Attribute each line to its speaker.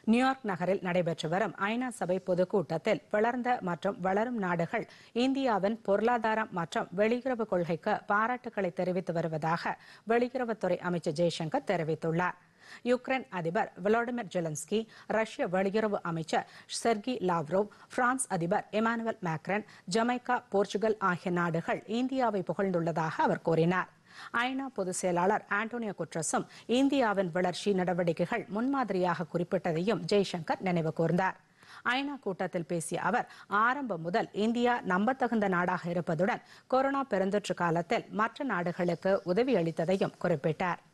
Speaker 1: New York நகரில் நடைபெற்று வரும் ஐநா சபை பொதுக்கூட்டத்தில் வளர்ந்த மற்றும் வளரும் நாடுகள் இந்தியாவின் பொருளாதாரம் மற்றும் வெளியுறவு கொள்கைக்கு பாராட்டுக்களை தெரிவித்து வருவதாக வெளியுறவுத்துறை அமைச்சர் ஜெய்சங்கர் தெரிவித்துள்ளார் யுக்ரைன் அதிபர் விளாடிமிர் ஜெலன்ஸ்கி ரஷ்ய வெளியுறவு அமைச்சர் செர்கி லாவ்ரோவ் பிரான்ஸ் அதிபர் எமானுவல் மேக்ரன் ஜமைக்கா போர்ச்சுகல் ஆகிய நாடுகள் இந்தியாவை புகழ்ந்துள்ளதாக அவர் கூறினார் ஐநா பொதுச் செயலாளர் ஆண்டோனியோ குட்ரஸும் இந்தியாவின் வளர்ச்சி நடவடிக்கைகள் முன்மாதிரியாக குறிப்பிட்டதையும் ஜெய்சங்கர் நினைவு கூர்ந்தார் ஐநா கூட்டத்தில் பேசிய அவர் ஆரம்பம் முதல் இந்தியா நம்பத்தகுந்த நாடாக இருப்பதுடன் கொரோனா பெருந்தொற்று காலத்தில் மற்ற நாடுகளுக்கு உதவி அளித்ததையும் குறிப்பிட்டார்